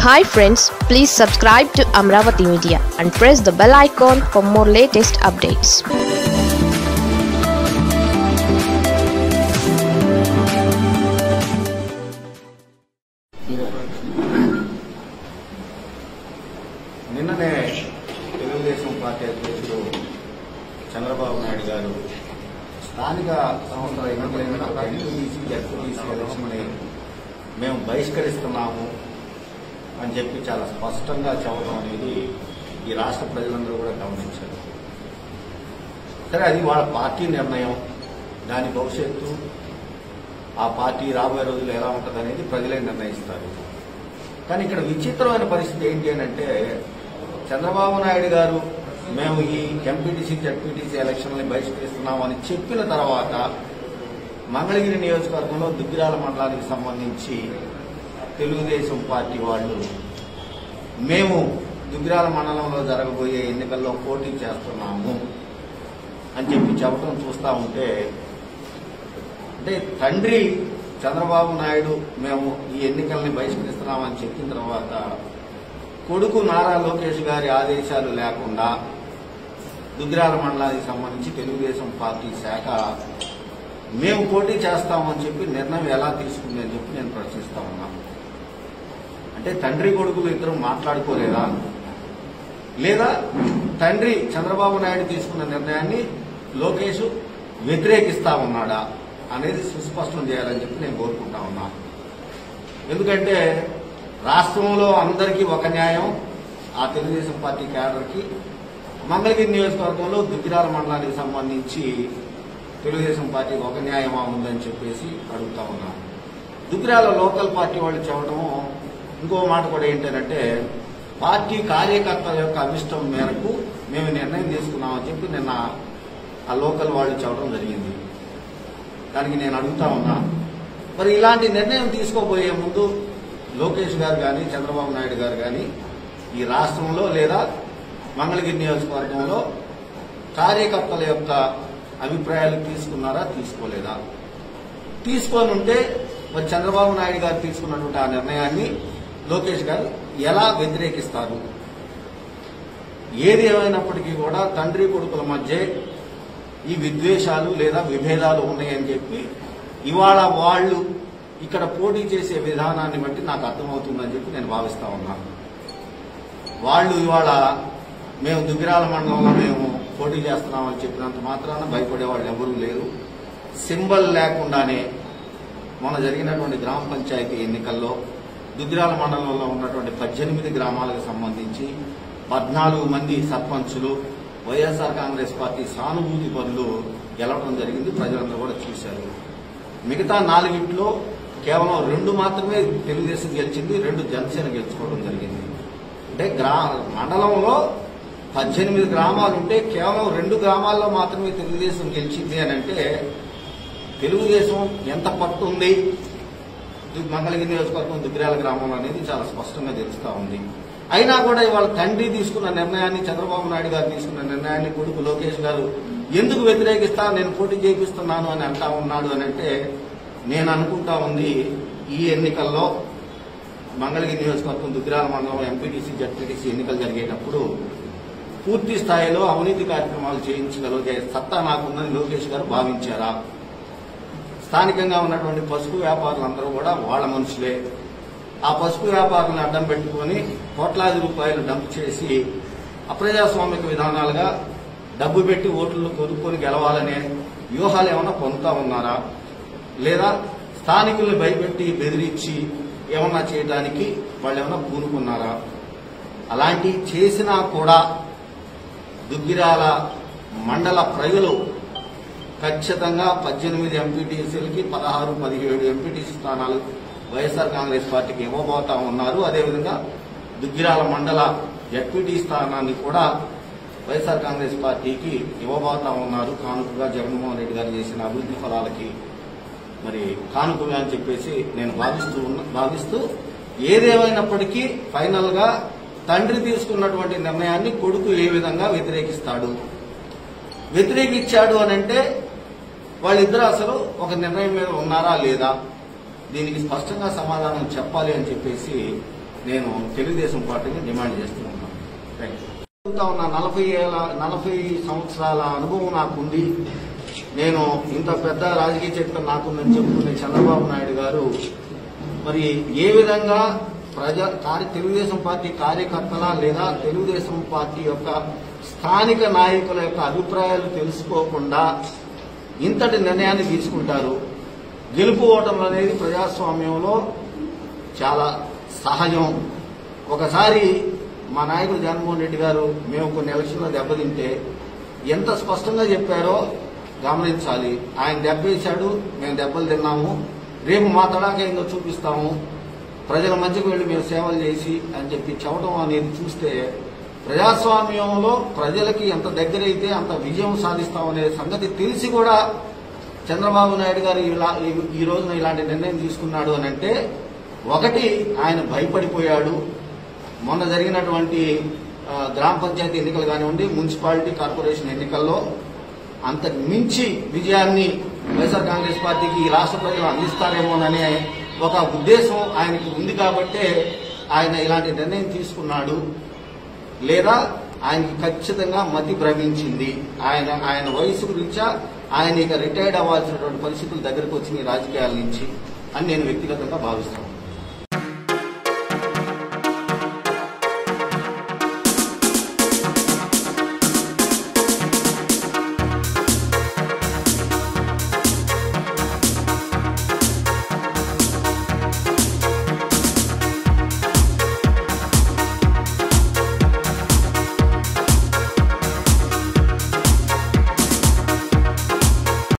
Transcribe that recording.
hi friends please subscribe to Amaravati media and press the bell icon for more latest updates నిన్ననే Telugu Desam party అధ్యక్షుడు చంద్రబాబు నాయుడు గారు స్థానిక సంస్థల ఎన్నికలైన NTC ZPTC ఎలక్షన్ని మేము బహిష్కరిస్తున్నాము అని చెప్పి చాలా స్పష్టంగా చెప్పడం అనేది ఈ రాష్ట్ర ప్రజలందరూ కూడా గమనించారు సరే అది వాళ్ళ పార్టీ నిర్ణయం దాని భవిష్యత్తు ఆ పార్టీ రాబోయే రోజులు ఎలా ఉంటుంది అనేది ప్రజలే నిర్ణయిస్తారు కానీ ఇక్కడ విచిత్రమైన పరిస్థితి ఏంటి అని అంటే చంద్రబాబు నాయుడు గారు మేము ఈ ఎంపీటీసీ జడ్పీటీసీ ఎలక్షన్లని బహిష్కరిస్తున్నామని చెప్పిన తర్వాత మంగళగిరి నియోజకవర్గంలో దుగ్గిరాల మండలానికి సంబంధించి తెలుగుదేశం పార్టీ వాళ్ళు మేము దుగ్గిరాల మండలంలో జరగబోయే ఎన్నికల్లో పోటీ చేస్తున్నాము అని చెప్పి చెప్పడం చూస్తూ ఉంటే అంటే తండ్రి చంద్రబాబు నాయుడు మేము ఈ ఎన్నికల్ని బహిష్కరిస్తున్నామని చెప్పిన తర్వాత కొడుకు నారా లోకేష్ గారి ఆదేశాలు లేకుండా దుగ్గిరాల మండలానికి సంబంధించి తెలుగుదేశం పార్టీ శాఖ మేము పోటీ చేస్తామని చెప్పి నిర్ణయం ఎలా తీసుకుంది అని చెప్పి నేను ప్రశ్నిస్తా ఉన్నా అంటే తండ్రి కొడుకులు ఇద్దరు మాట్లాడుకోలేదా లేదా తండ్రి చంద్రబాబు నాయుడు తీసుకున్న నిర్ణయాన్ని లోకేష్ వ్యతిరేకిస్తా ఉన్నాడా అనేది సుస్పష్టం చేయాలని చెప్పి నేను కోరుకుంటా ఉన్నా ఎందుకంటే రాష్ట్రంలో అందరికీ ఒక న్యాయం ఆ తెలుగుదేశం పార్టీ క్యాడర్కి మంగళగిరి నియోజకవర్గంలో దుగ్గిరాల మండలానికి సంబంధించి తెలుగుదేశం పార్టీకి ఒక న్యాయమా ఉందని చెప్పేసి అడుగుతా ఉన్నాను దుగ్గిరాల లోకల్ పార్టీ వాళ్ళు చెప్పడం ఇంకో మాట కూడా ఏంటంటే పార్టీ కార్యకర్తల యొక్క అభిష్టం మేరకు మేము నిర్ణయం తీసుకున్నామని చెప్పి నిన్న ఆ లోకల్ వాళ్ళు చెప్పడం జరిగింది దానికి నేను అడుగుతా ఉన్నా మరి ఇలాంటి నిర్ణయం తీసుకోబోయే ముందు లోకేష్ గారు కానీ చంద్రబాబు నాయుడు గారు కానీ ఈ రాష్ట్రంలో లేదా మంగళగిరి నియోజకవర్గంలో కార్యకర్తల యొక్క అభిప్రాయాలు తీసుకున్నారా తీసుకోలేదా తీసుకొని ఉంటే మరి చంద్రబాబు నాయుడు గారు తీసుకున్నటువంటి ఆ నిర్ణయాన్ని లోకేష్ గారు ఎలా వ్యతిరేకిస్తారు ఏది ఏమైనప్పటికీ కూడా తండ్రి కొడుకుల మధ్య ఈ విద్వేషాలు లేదా విభేదాలు ఉన్నాయని చెప్పి ఇవాళ వాళ్ళు ఇక్కడ పోటీ చేసే విధానాన్ని బట్టి నాకు అర్థమవుతుందని చెప్పి నేను భావిస్తా ఉన్నాను వాళ్ళు ఇవాళ మేము దుగ్గిరాల మండలంలో మేము పోటీ చేస్తున్నామని చెప్పినంత మాత్రాన భయపడే వాళ్ళు ఎవరూ లేరు సింబల్ లేకుండానే మొన్న జరిగినటువంటి గ్రామ పంచాయతీ ఎన్నికల్లో దుగ్గిరాల మండలంలో ఉన్నటువంటి పద్దెనిమిది గ్రామాలకు సంబంధించి పద్నాలుగు మంది సర్పంచులు వైఎస్ఆర్ కాంగ్రెస్ పార్టీ సానుభూతి పనులు గెలవడం జరిగింది ప్రజలందరూ కూడా చూశారు మిగతా నాలుగింట్లో కేవలం రెండు మాత్రమే తెలుగుదేశం గెలిచింది రెండు జనసేన గెలుచుకోవడం జరిగింది అంటే గ్రా మండలంలో పద్దెనిమిది గ్రామాలు ఉంటే కేవలం రెండు గ్రామాల్లో మాత్రమే తెలుగుదేశం గెలిచింది అని అంటే తెలుగుదేశం ఎంత పట్టుంది దు- మంగళగిరి నియోజకవర్గం దుగ్గిరాల గ్రామంలో అనేది చాలా స్పష్టంగా తెలుస్తా ఉంది అయినా కూడా ఇవాళ తండ్రి తీసుకున్న నిర్ణయాన్ని చంద్రబాబు నాయుడు గారు తీసుకున్న నిర్ణయాన్ని కొడుకు లోకేష్ గారు ఎందుకు వ్యతిరేకిస్తా నేను పోటీ చేపిస్తున్నాను అని అంటా ఉన్నాడు అని అంటే నేను అనుకుంటా ఉంది ఈ ఎన్నికల్లో మంగళగిరి నియోజకవర్గం దుగ్గిరాల మండలం ఎంపీటీసీ జడ్పీటీసీ ఎన్నికలు జరిగేటప్పుడు పూర్తి స్థాయిలో అవినీతి కార్యక్రమాలు చేయించగలిగే సత్తా నాకుందని లోకేష్ గారు భావించారా స్థానికంగా ఉన్నటువంటి పసుపు వ్యాపారులందరూ కూడా వాళ్ళ మనుషులే ఆ పసుపు వ్యాపారులను అడ్డం పెట్టుకొని కోట్లాది రూపాయలు డంప్ చేసి అప్రజాస్వామిక విధానాలుగా డబ్బు పెట్టి ఓట్లు కొనుక్కొని గెలవాలనే వ్యూహాలు ఏమైనా పొందుతా ఉన్నారా లేదా స్థానికుల్ని భయపెట్టి బెదిరించి ఏమన్నా చేయడానికి వాళ్ళు ఏమైనా పూనుకున్నారా అలాంటి చేసినా కూడా దుగ్గిరాల మండల ప్రజలు ఖచ్చితంగా పద్దెనిమిది ఎంపీటీసీలకి పదహారు పదిహేడు ఎంపీటీసీ స్థానాలు వైఎస్ఆర్ కాంగ్రెస్ పార్టీకి ఇవ్వబోతా ఉన్నారు అదేవిధంగా దుగ్గిరాల మండల జడ్పీటీ స్థానాన్ని కూడా వైఎస్ఆర్ కాంగ్రెస్ పార్టీకి ఇవ్వబోతా ఉన్నారు కానుకగా జగన్మోహన్ రెడ్డి గారు చేసిన అభివృద్ధి ఫలాలకి మరి కానుకగా అని చెప్పేసి నేను భావిస్తూ ఉన్న భావిస్తూ ఏదేమైనప్పటికీ ఫైనల్ గా తండ్రి తీసుకున్నటువంటి నిర్ణయాన్ని కొడుకు ఏ విధంగా వ్యతిరేకిస్తాడు వ్యతిరేకించాడు అని అంటే వాళ్ళిద్దరూ అసలు ఒక నిర్ణయం మీద ఉన్నారా లేదా దీనికి స్పష్టంగా సమాధానం చెప్పాలి అని చెప్పేసి నేను తెలుగుదేశం పార్టీని డిమాండ్ చేస్తున్నాను థ్యాంక్ యూ చెప్తా ఉన్న నలభై ఏళ్ళ నలభై సంవత్సరాల అనుభవం నాకుంది నేను ఇంత పెద్ద రాజకీయ చరిత్ర నాకుందని చెప్పుకునే చంద్రబాబు నాయుడు గారు మరి ఏ విధంగా ప్రజా కార్య తెలుగుదేశం పార్టీ కార్యకర్తల లేదా తెలుగుదేశం పార్టీ యొక్క స్థానిక నాయకుల యొక్క అభిప్రాయాలు తెలుసుకోకుండా ఇంతటి నిర్ణయాన్ని తీసుకుంటారు గెలుపు ఓటములు అనేది ప్రజాస్వామ్యంలో చాలా సహజం ఒకసారి మా నాయకుడు జగన్మోహన్ రెడ్డి గారు మేము కొన్ని ఎలక్షన్లో దెబ్బతింటే ఎంత స్పష్టంగా చెప్పారో గమనించాలి ఆయన దెబ్బేశాడు మేము దెబ్బలు తిన్నాము రేపు మా తడాక ఏందో చూపిస్తాము ప్రజల మధ్యకు వెళ్ళి మేము సేవలు చేసి అని చెప్పి చెప్పడం అనేది చూస్తే ప్రజాస్వామ్యంలో ప్రజలకి ఎంత దగ్గరైతే అంత విజయం సాధిస్తామనే సంగతి తెలిసి కూడా చంద్రబాబు నాయుడు గారు ఇలా ఈ- ఈ రోజున ఇలాంటి నిర్ణయం తీసుకున్నాడు అని అంటే ఒకటి ఆయన భయపడిపోయాడు మొన్న జరిగినటువంటి ఆ, గ్రామ పంచాయతీ ఎన్నికలు కానివ్వండి మున్సిపాలిటీ కార్పొరేషన్ ఎన్నికల్లో అంతకు మించి విజయాన్ని వైఎస్ఆర్ కాంగ్రెస్ పార్టీకి ఈ రాష్ట్ర ప్రజలు అందిస్తారేమోననే ఒక ఉద్దేశం ఆయనకి ఉంది కాబట్టే ఆయన ఇలాంటి నిర్ణయం తీసుకున్నాడు లేదా ఆయనకి ఖచ్చితంగా మతి భ్రమించింది ఆయన ఆయన వయసు రీత్యా ఆయన ఇక రిటైర్డ్ అవ్వాల్సినటువంటి పరిస్థితులు దగ్గరకు వచ్చినాయి రాజకీయాల నుంచి అని నేను వ్యక్తిగతంగా భావిస్తాను